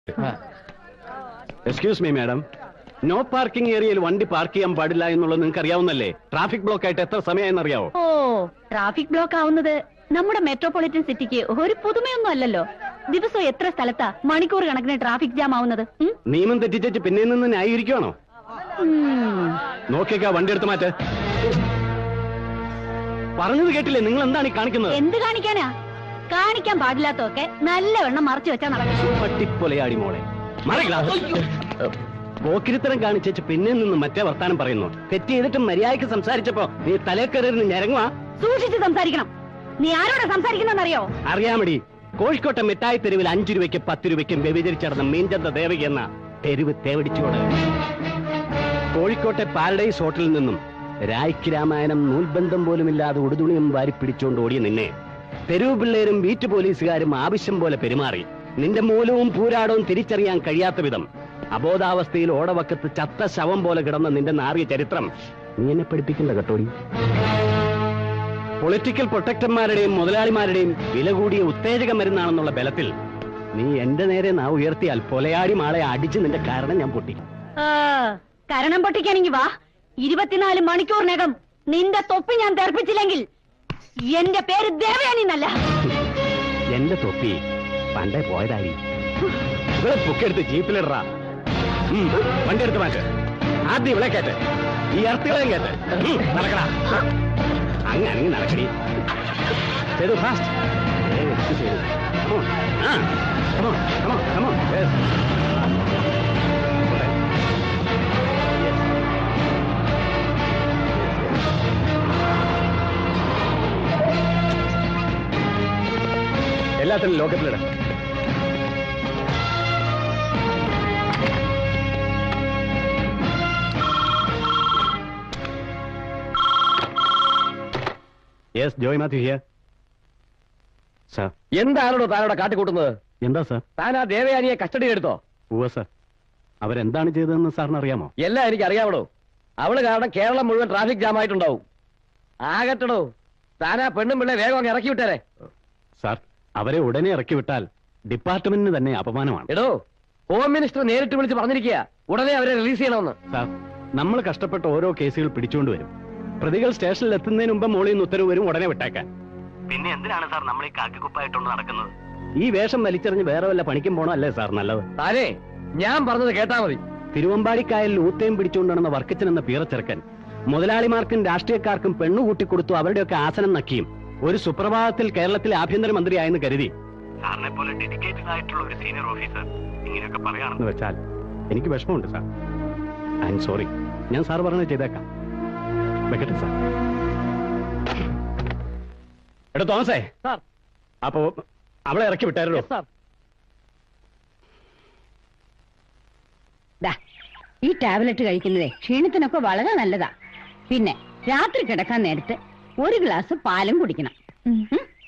Excuse me madam no parking ഏരിയയിൽ വണ്ടി park ചെയ്യാൻ പാടില്ല എന്നുള്ളത് നിങ്ങൾക്ക് അറിയാവുന്നല്ലേ ട്രാഫിക് ബ്ലോക്ക് ആയിട്ട് എത്ര സമയമായെന്ന് അറിയാവോ ഓ ട്രാഫിക് ബ്ലോക്ക് ആവുന്നത് നമ്മുടെ മെട്രോപൊളിറ്റൻ സിറ്റിക്ക് ഒരു പുതുമയൊന്നും അല്ലല്ലോ ദിവസവും എത്ര സ്ഥലത്താ മണിക്കൂർ കണക്കിന് ട്രാഫിക് ജാം ആവുന്നത് ഉം? നിയമം തെറ്റിച്ചു പിന്നെ നിന്ന് ന്യായീകരിക്കുവാണോ ഉം. നോക്കിയേക്കാ വണ്ടി എടുത്ത് മാറ്റ് പറഞ്ഞത് കേട്ടില്ലേ നിങ്ങൾ എന്താണ് ഈ കാണിക്കുന്നത് എന്ത് കാണിക്കാനാ കാണിക്കാൻ പാടില്ലാത്തൊക്കെ നല്ലവണ്ണം മറച്ചു വെച്ചാ നടക്കും പട്ടിപ്പൊലയാടി മോളെ മറികളാ പോക്കിരിത്തരം കാണിച്ചു പിന്നെ നിന്ന് മറ്റേ വർത്താനം പറയുന്നു തെറ്റ് ചെയ്തിട്ട് മര്യാദയ്ക്ക് സംസാരിച്ചപ്പോ നീ തലേക്കറിയിരുന്ന് ഞരങ്ങുവാ സൂക്ഷിച്ച് സംസാരിക്കണം നീ ആരോടാ സംസാരിക്കുന്നറിയോ അറിയാമടി കോഴിക്കോട്ടെ മിഠായി തെരുവിൽ അഞ്ചു രൂപയ്ക്ക് പത്ത് രൂപയ്ക്കും വ്യഭിചരിച്ചടന്ന മീൻചന്ത ദേവകി എന്ന തെരുവ് തേവടിച്ചോട് കോഴിക്കോട്ടെ പാരഡൈസ് ഹോട്ടലിൽ നിന്നും രായ്ക്ക് രാമായണം നൂൽബന്ധം പോലുമില്ലാതെ ഉടുതുണിയും വാരി പിടിച്ചുകൊണ്ട് ഓടിയ നിന്നെ തെരുവ് പിള്ളേരും ബീറ്റ് പോലീസുകാരും ആവശ്യം പോലെ പെരുമാറി നിന്റെ മൂലവും പൂരാടവും തിരിച്ചറിയാൻ കഴിയാത്ത വിധം അബോധാവസ്ഥയിൽ ഓടവക്കത്ത് ചത്ത ശവം പോലെ കിടന്ന നിന്റെ നാറിയ ചരിത്രം നീ എന്നെ പഠിപ്പിക്കില്ല കേട്ടോടി പൊളിറ്റിക്കൽ പ്രൊട്ടക്ടർമാരുടെയും മുതലാളിമാരുടെയും വില കൂടിയ ഉത്തേജക മരുന്നാണെന്നുള്ള ബലത്തിൽ നീ എന്റെ നേരെ നാ ഉയർത്തിയാൽ പൊലയാടി മാളെ അടിച്ച് നിന്റെ കാരണം ഞാൻ പൊട്ടി ആ, കരണം പൊട്ടിക്കാനെങ്കി വാ ഇരുപത്തിനാല് മണിക്കൂറിനകം നിന്റെ തൊപ്പി ഞാൻ തെറിപ്പിച്ചില്ലെങ്കിൽ എന്റെ പേര് ദേവയാനി എന്നല്ല എന്റെ തൊപ്പി പണ്ടേ പോയതായി ഇവിടെ പൊക്കെടുത്ത് ജീപ്പിലിടറാ ഉം, വണ്ടി എടുത്ത് മാറ്റ് ആദ്യം ഇവിടെ കേട്ട് ഈ അർത്ഥികളെയും കേട്ട് ഉം, നടക്കടാ അങ്ങ് അനങ്ങി നടക്കടി ചെയ്തു ഫാസ്റ്റ് എല്ലാത്തിനും ലോക്കത്തിലിടാം yes Joy Mathew here sir എന്താണോ താനോടെ കാട്ടിക്കൂട്ടുന്നത് എന്താ സാർ താൻ ആ ദേവയാനിയെ കസ്റ്റഡി എടുത്തോ ഉവ സാർ അവരെന്താണ് ചെയ്തതെന്ന് സാറിന് അറിയാമോ എല്ലാം എനിക്ക് അറിയാമടോ അവള് കാരണം കേരളം മുഴുവൻ ട്രാഫിക് ജാം ആയിട്ടുണ്ടാവും ആകട്ടടോ താൻ ആ പെണ്ണും പിള്ളെ വേഗം അങ്ങ് ഇറക്കി വിട്ടേരെ സാർ അവരെ ഉടനെ ഇറക്കി വിട്ടാൽ ഡിപ്പാർട്ട്മെന്റിന് തന്നെ അപമാനമാണ് എടോ ഹോം മിനിസ്റ്റർ നേരിട്ട് വിളിച്ച് പറഞ്ഞിരിക്കുക ഉടനെ അവരെ റിലീസ് ചെയ്യണമെന്ന് സാർ നമ്മൾ കഷ്ടപ്പെട്ട ഓരോ കേസുകൾ പിടിച്ചുകൊണ്ട് വരും പ്രതികൾ സ്റ്റേഷനിൽ എത്തുന്നതിന് മുമ്പ് മോളിൽ നിന്ന് ഉത്തരവ് വരും ഉടനെ വിട്ടേക്കാൻ പിന്നെ എന്തിനാണ് സാർ നമ്മൾ ഈ കാക്കിക്കുപ്പായിട്ടുണ്ട് നടക്കുന്നത് ഈ വേഷം വലിച്ചെറിഞ്ഞ് വേറെ വല്ല പണിക്കും പോണോ അല്ലേ സാർ നല്ലത് താനേ ഞാൻ പറഞ്ഞത് കേട്ടാ മതി തിരുവമ്പാടിക്കായലിൽ ഊത്തയും പിടിച്ചുകൊണ്ട് നടന്ന വർക്കച്ചൻ എന്ന പീറച്ചെറുക്കൻ മുതലാളിമാർക്കും രാഷ്ട്രീയക്കാർക്കും പെണ്ണു കൂട്ടിക്കൊടുത്തു അവരുടെയൊക്കെ ആസനം നക്കിയും ഒരു സുപ്രഭാതത്തിൽ കേരളത്തിലെ ആഭ്യന്തരമന്ത്രിയായെന്ന് കരുതി സാറിനെ പോലെ ഡെഡിക്കേറ്റഡ് ആയിട്ടുള്ള ഒരു സീനിയർ ഓഫീസർ ഇങ്ങനെയൊക്കെ പറയുകയാണെന്ന് വെച്ചാൽ എനിക്ക് വിഷമമുണ്ട് സാർ ഐ എം സോറി ഞാൻ സാർ പറഞ്ഞത് ചെയ്തേക്കാം വെക്കട്ടെ സാർ എടോ തോമസേ സാർ അപ്പോ അവളെ ഇറക്കി വിട്ടാരല്ലോ സാർ ദാ, ഈ ടാബ്ലറ്റ് കഴിക്കുന്നതേ ക്ഷീണത്തിനൊക്കെ വളരെ നല്ലതാ പിന്നെ രാത്രി കിടക്കാൻ നേരത്ത് ഒരു ഗ്ലാസ് പാലും കുടിക്കണം ഉം?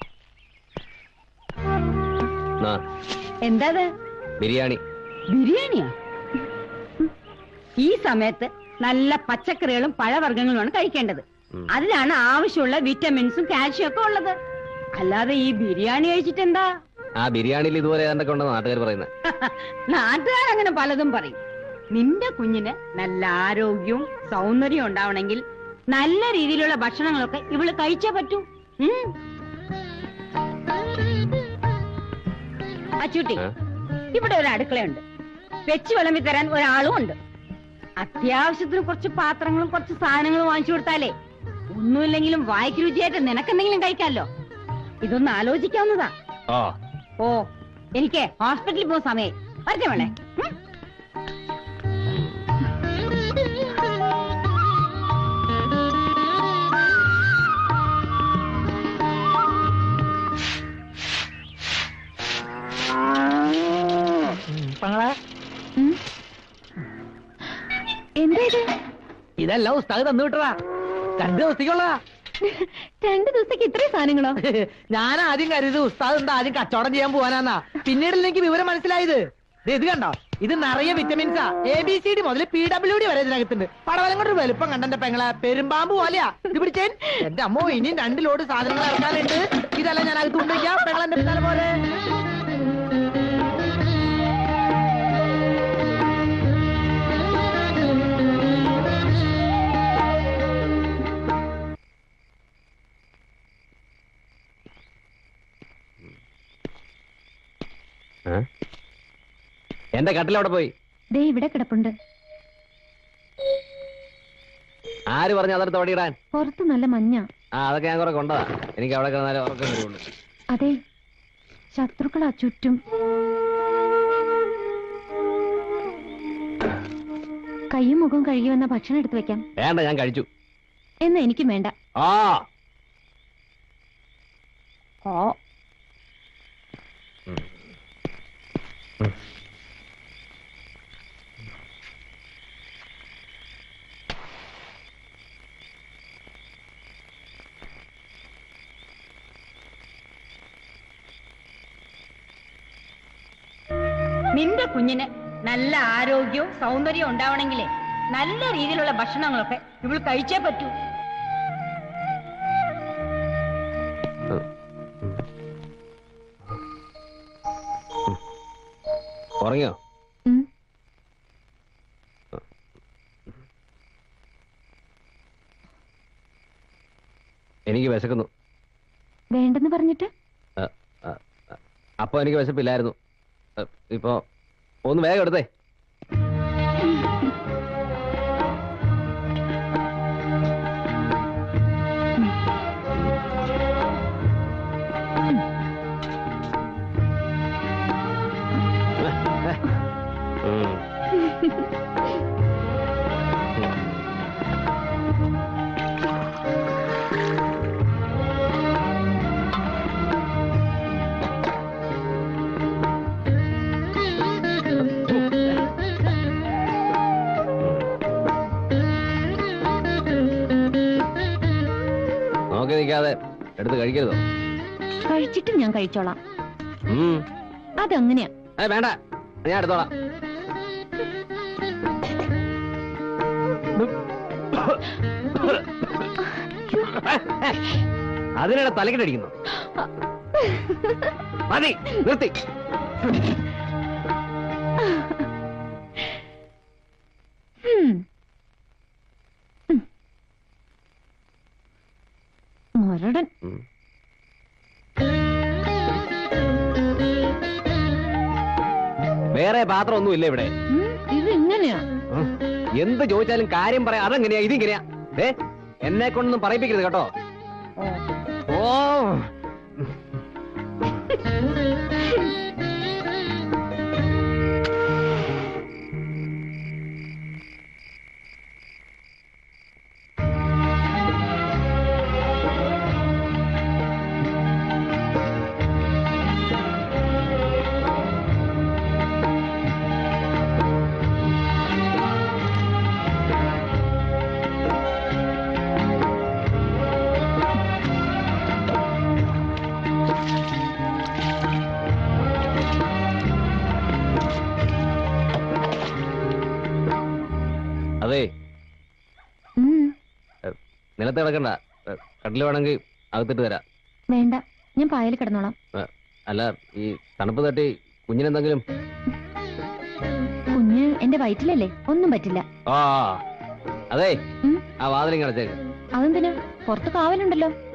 എന്താ അത്? ബിരിയാണി ബിരിയാണിയാ ഉം. ഈ സമയത്ത് നല്ല പച്ചക്കറികളും പഴവർഗ്ഗങ്ങളുമാണ് കഴിക്കേണ്ടത് അതിലാണ് ആവശ്യമുള്ള വിറ്റമിൻസും കാൽഷ്യം ഒക്കെ ഉള്ളത് അല്ലാതെ ഈ ബിരിയാണി കഴിച്ചിട്ട് എന്താ ആ ബിരിയാണിയിൽ ഇതുപോലെ എന്തൊക്കെ ഉണ്ടെന്ന് നാട്ടുകാർ പറയുന്നത് നാട്ടുകാർ അങ്ങനെ പലതും പറയും നിന്റെ കുഞ്ഞിന് നല്ല ആരോഗ്യവും സൗന്ദര്യവും ഉണ്ടാവണമെങ്കിൽ നല്ല രീതിയിലുള്ള ഭക്ഷണങ്ങളൊക്കെ ഇവള് കഴിച്ചേ പറ്റൂ ഉം. അച്ചൂട്ടി ഏ? ഇവിടെ ഒരു അടുക്കളയുണ്ട് വെച്ച് വിളമ്പി തരാൻ ഒരാളും ഉണ്ട് അത്യാവശ്യത്തിന് കുറച്ച് പാത്രങ്ങളും കുറച്ച് സാധനങ്ങളും വാങ്ങിച്ചു കൊടുത്താലേ ഒന്നുമില്ലെങ്കിലും വായിക്ക് രുചിയായിട്ട് നിനക്കെന്തെങ്കിലും കഴിക്കാമല്ലോ ഇതൊന്ന് ആലോചിക്കാവുന്നതാ ആ ഓ എനിക്ക് ഹോസ്പിറ്റലിൽ പോകുന്ന സമയം വരട്ടെ വേണേ ഉം? ഉം. എന്താ ഇത് ഇതെല്ലാം ഉസ്താദ് തന്നു വിട്ടതാ രണ്ടു ദിവസത്തേക്കുള്ളതാ രണ്ടു ദിവസത്തേക്ക് ഇത്രയും സാധനങ്ങളോ ഞാൻ ആദ്യം കരുത് ഉസ്താദ് എന്താ ആദ്യം കച്ചവടം ചെയ്യാൻ പോവാനാന്നാ പിന്നീട് എനിക്ക് വിവരം മനസ്സിലായത് ദേ ഇത് കണ്ടോ ഇത് നിറയെ വിറ്റമിൻസാ എ ബി സി ഡി മുതൽ പി ഡബ്ല്യു ഡി വരെ ഇതിനകത്തുണ്ട് പടവലം കൊണ്ട് ഒരു വലുപ്പം കണ്ടെന്റെ പെങ്ങളെ പെരുമ്പാമ്പ് പോലെയാ ഇത് പിടിച്ചേൻ എന്റെ അമ്മോ ഇനിയും രണ്ട് ലോഡ് സാധനങ്ങൾ ഇറക്കാനുണ്ട് ഇതെല്ലാം ഞാൻ അകത്ത് കൊണ്ടുവയ്ക്കാം പെങ്ങളെന്റെ പിന്നാലെ പോലെ എന്റെ കട്ടിൽ അവിടെ പോയി ദേ ഇവിടെ കിടപ്പുണ്ട് ആര് പറഞ്ഞു അതെടുത്ത് ഓടിയിടാൻ പുറത്ത് നല്ല മഞ്ഞ ആ അതൊക്കെ ഞാൻ കുറെ കൊണ്ടതാ എനിക്ക് അവിടെ കിടന്നാലും ഉറക്കം വരുള്ളൂ അതെ ശത്രുക്കളാ ചുറ്റും കൈയും മുഖവും കഴുകി വന്ന ഭക്ഷണം എടുത്തു വെക്കാം വേണ്ട ഞാൻ കഴിച്ചു എന്നാ എനിക്കും വേണ്ട ആ ഓ നിന്റെ കുഞ്ഞിന് നല്ല ആരോഗ്യവും സൗന്ദര്യവും ഉണ്ടാവണമെങ്കിലേ നല്ല രീതിയിലുള്ള ഭക്ഷണങ്ങളൊക്കെ ഇവൾ കഴിച്ചേ പറ്റൂ ഉറങ്ങിയോ ഉം. എനിക്ക് വിശക്കുന്നു വേണ്ടെന്ന് പറഞ്ഞിട്ട് ആ, ആ, ആ. അപ്പൊ എനിക്ക് വിശപ്പില്ലായിരുന്നു ആ, ഇപ്പൊ ഒന്ന് വേഗം എടുത്തേ ഉം. നോക്കി നിൽക്കാതെ എടുത്ത് കഴിക്കരുതോ കഴിച്ചിട്ട് ഞാൻ കഴിച്ചോളാം ഉം. അതങ്ങനെയാ ഏ വേണ്ട ഞാൻ എടുത്തോളാം അതിനിടെ തലക്കിട്ടടിക്കുന്നു മതി നിർത്തി ഉം. ഉം. മുരടൻ ഉം. വേറെ പാത്രം ഒന്നും ഇല്ല ഇവിടെ ഉം, ഇത് ഇങ്ങനെയാ ഉം. എന്ത് ചോദിച്ചാലും കാര്യം പറയാം അതെങ്ങനെയാ ഇതിങ്ങനെയാ ഏ എന്നെ കൊണ്ടൊന്നും പറയിപ്പിക്കരുത് കേട്ടോ ഓ അതെ ഉം, നിലത്ത് കിടക്കണ്ട ഏ, കട്ടില് വേണമെങ്കിൽ അകത്തിട്ട് തരാം വേണ്ട ഞാൻ പായൽ കിടന്നോളാം ഏ, അല്ല ഈ തണുപ്പ് തട്ടി കുഞ്ഞിനെന്തെങ്കിലും കുഞ്ഞ് എന്റെ വയറ്റിലല്ലേ ഒന്നും പറ്റില്ല ആ അതെ ഉം, ആ വാതിലിങ്ങനെ അടച്ചേക്ക് അതെന്തിനാ പുറത്ത് കാവലുണ്ടല്ലോ